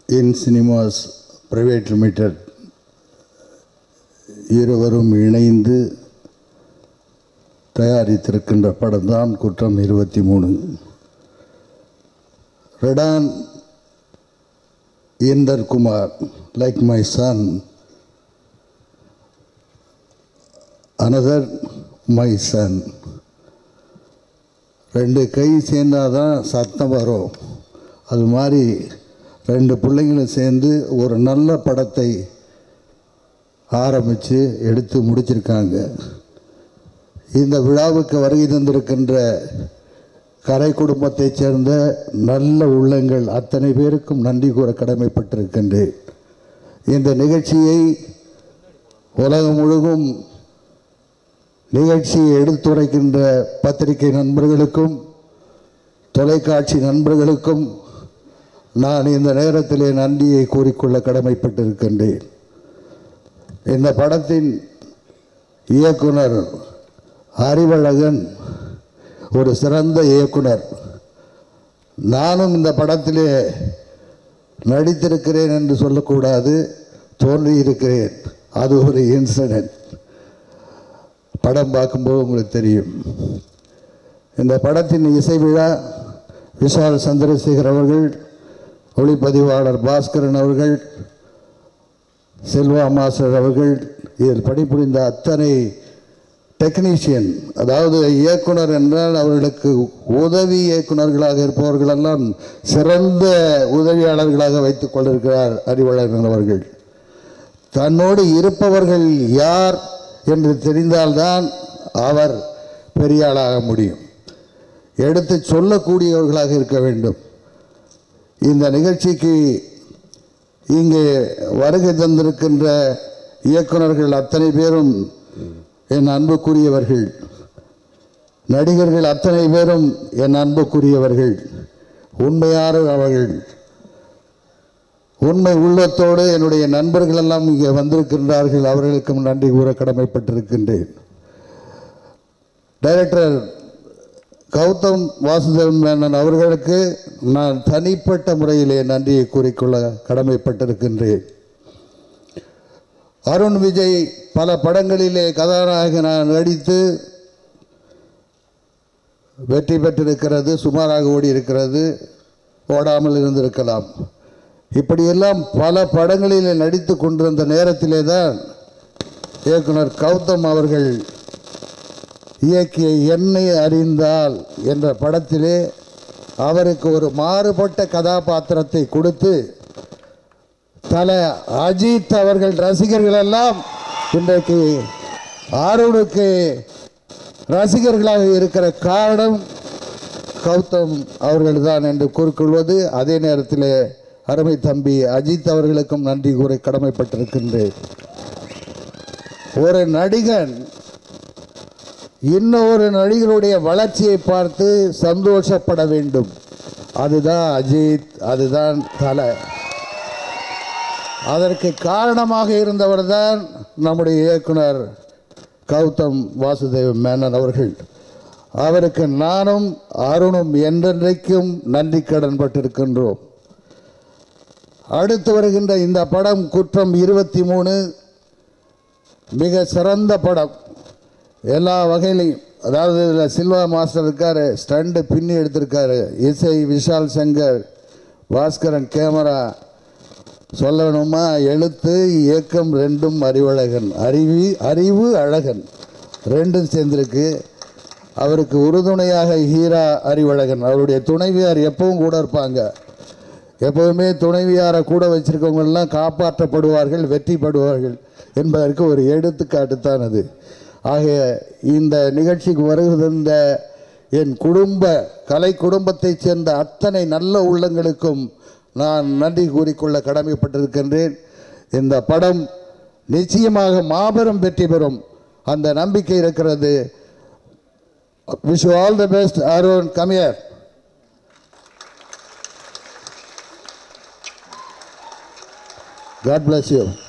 இன் cinemas private limited இருவரும் இணைந்து தயாரித்திருக்கின்ற படம் தான் குற்றம் இருபத்தி மூணு ரெடான் Inder Kumar like my son another my son ரெண்டு கை சேர்ந்தாதான் சத்தம் வரும் அது மாதிரி ரெண்டு பிள்ளைங்களும் சேர்ந்து ஒரு நல்ல படத்தை ஆரம்பித்து எடுத்து முடிச்சிருக்காங்க இந்த விழாவுக்கு வருகை தந்திருக்கின்ற கரை குடும்பத்தைச் சேர்ந்த நல்ல உள்ளங்கள் அத்தனை பேருக்கும் நன்றி கூற கடமைப்பட்டிருக்கின்றேன் இந்த நிகழ்ச்சியை உலகம் முழுகும் நிகழ்ச்சியை எடுத்துரைக்கின்ற பத்திரிகை நண்பர்களுக்கும் தொலைக்காட்சி நண்பர்களுக்கும் நான் இந்த நேரத்திலே நன்றியை கூறிக்கொள்ள கடமைப்பட்டிருக்கின்றேன் இந்த படத்தின் இயக்குனர் அறிவழகன் ஒரு சிறந்த இயக்குனர் நானும் இந்த படத்திலே நடித்திருக்கிறேன் என்று சொல்லக்கூடாது தோன்றியிருக்கிறேன் அது ஒரு இன்சிடென்ட் படம் பார்க்கும்போது உங்களுக்கு தெரியும் இந்த படத்தின் இசை விழா விஷால் சந்திரசேகர் அவர்கள் ஒளிப்பதிவாளர் பாஸ்கரன் அவர்கள் செல்வா மாஸ்டர் அவர்கள் இதில் பணிபுரிந்த அத்தனை டெக்னீஷியன் அதாவது இயக்குனர் என்றால் அவர்களுக்கு உதவி இயக்குனர்களாக இருப்பவர்களெல்லாம் சிறந்த உதவியாளர்களாக வைத்துக் கொண்டிருக்கிறார் அறிவழகன் அவர்கள் தன்னோடு இருப்பவர்கள் யார் என்று தெரிந்தால்தான் அவர் பெரிய ஆளாக முடியும் எடுத்து சொல்லக்கூடியவர்களாக இருக்க வேண்டும் இந்த நிகழ்ச்சிக்கு இங்கே வருகை தந்திருக்கின்ற இயக்குனர்கள் அத்தனை பேரும் என் அன்புக்குரியவர்கள் நடிகர்கள் அத்தனை பேரும் என் அன்புக்குரியவர்கள் உண்மையான அவர்கள் உண்மை உள்ளத்தோடு என்னுடைய நண்பர்கள் எல்லாம் இங்கே வந்திருக்கின்றார்கள் அவர்களுக்கும் நன்றி கூற கடமைப்பட்டிருக்கின்றேன் டைரக்டர் கௌதம் வாசுதேவன் மேனன் அவர்களுக்கு நான் தனிப்பட்ட முறையிலே நன்றியை கூறிக்கொள்ள கடமைப்பட்டிருக்கின்றேன் அருண் விஜய் பல படங்களிலே கதாநாயகனாக நடித்து வெற்றி பெற்றிருக்கிறது சுமாராக ஓடி இருக்கிறது ஓடாமல் இருந்திருக்கலாம் இப்படியெல்லாம் பல படங்களிலே நடித்து கொண்டிருந்த நேரத்திலே தான் இயக்குனர் கௌதம் அவர்கள் இயக்கிய என்னை அறிந்தால் என்ற படத்திலே அவருக்கு ஒரு மாறுபட்ட கதாபாத்திரத்தை கொடுத்து தல அஜித் அவர்கள் ரசிகர்கள் எல்லாம் இன்றைக்கு ஆரோனுக்கு ரசிகர்களாக இருக்கிற காரணம் கௌதம் அவர்கள் தான் என்று கூறிக்கொள்வது அதே நேரத்தில் அருமை தம்பி அஜித் அவர்களுக்கும் நன்றி கூற கடமைப்பட்டிருக்கின்றேன் ஒரு நடிகன் இன்னொரு நடிகருடைய வளர்ச்சியை பார்த்து சந்தோஷப்பட வேண்டும் அதுதான் அஜித் அதுதான் தலை அதற்கு காரணமாக இருந்தவர் தான் நம்முடைய இயக்குனர் கௌதம் வாசுதேவ் மேனன் அவர்கள் அவருக்கு நானும் அருணும் என்றென்றைக்கும் நன்றி கடன் பட்டிருக்கின்றோம் அடுத்து வருகின்ற இந்த படம் குற்றம் இருபத்தி மூணு மிக சிறந்த படம் எல்லா வகையிலையும் அதாவது இதில் சில்வா மாஸ்டர் இருக்கார் ஸ்டண்டு பின்னி எடுத்திருக்காரு இசை விஷால் சங்கர் பாஸ்கரன் கேமரா சொல்லணுமா எழுத்து இயக்கம் ரெண்டும் அறிவழகன் அறிவி அறிவு அழகன் ரெண்டும் சேர்ந்திருக்கு அவருக்கு உறுதுணையாக ஹீரா அறிவழகன் அவருடைய துணைவியார் எப்பவும் கூட இருப்பாங்க எப்போவுமே துணைவியாரை கூட வச்சிருக்கவங்கெல்லாம் காப்பாற்றப்படுவார்கள் வெற்றிப்படுவார்கள் என்பதற்கு ஒரு எடுத்துக்காட்டு தான் அது ஆகிய இந்த நிகழ்ச்சிக்கு வருகின்ற என் குடும்ப கலை குடும்பத்தைச் சேர்ந்த அத்தனை நல்ல உள்ளங்களுக்கும் நான் நன்றி கூறிக்கொள்ள கடமைப்பட்டிருக்கின்றேன் இந்த படம் நிச்சயமாக மாபெரும் வெற்றி பெறும் அந்த நம்பிக்கை இருக்கிறது wish all the best Arun கமியர் காட் bless you